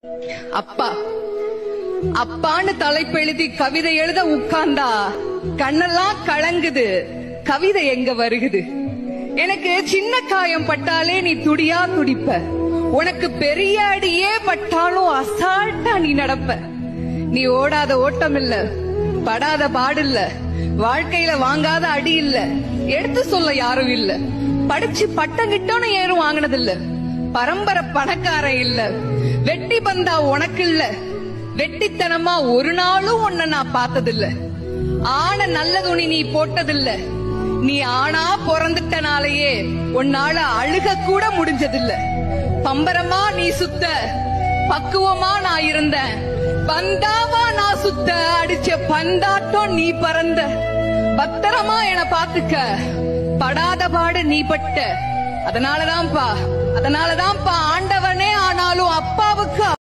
அப்பா அப்பான்னு தலைப்பெழுதி கவிதை எழுத உட்கார்ந்தா கண்ணெல்லாம் கலங்குது கவிதை எங்க வருகுது எனக்கு சின்ன காயம் பட்டாலே நீ துடியா துடிப்ப உனக்கு பெரிய அடியே பட்டாலும் அசால்ட்டா நீ நடப்ப நீ ஓடாத ஓட்டம் இல்ல படாத பாடு இல்ல வாழ்க்கையில வாங்காத அடி இல்ல எடுத்து சொல்ல யாரும் இல்ல படிச்சு பட்டம் கிட்டோன்னு ஏறும் வாங்கினதில்ல பரம்பரை பணக்காரன் இல்ல வெட்டி பந்தா உனக்கு இல்ல வெட்டித்தனமா ஒரு நாளும் உன்னை நான் பார்த்ததில்ல ஆன நல்ல துணி நீ போட்டதில்ல நீ ஆனா பிறந்துட்டனாலேயே உன்னால அழுக கூட முடிஞ்சதில்ல பம்பரமா நீ சுத்த பக்குவமா நான் இருந்தேன் பந்தாவா நான் சுத்த அடிச்ச பந்தாட்டம் நீ பறந்த பத்திரமா என பாத்துக்க படாத பாடு நீ பட்ட அதனாலதான்ப்பா அதனாலதான்ப்பா ஆண்டவனே ஆனாலும் அப்பாவுக்கு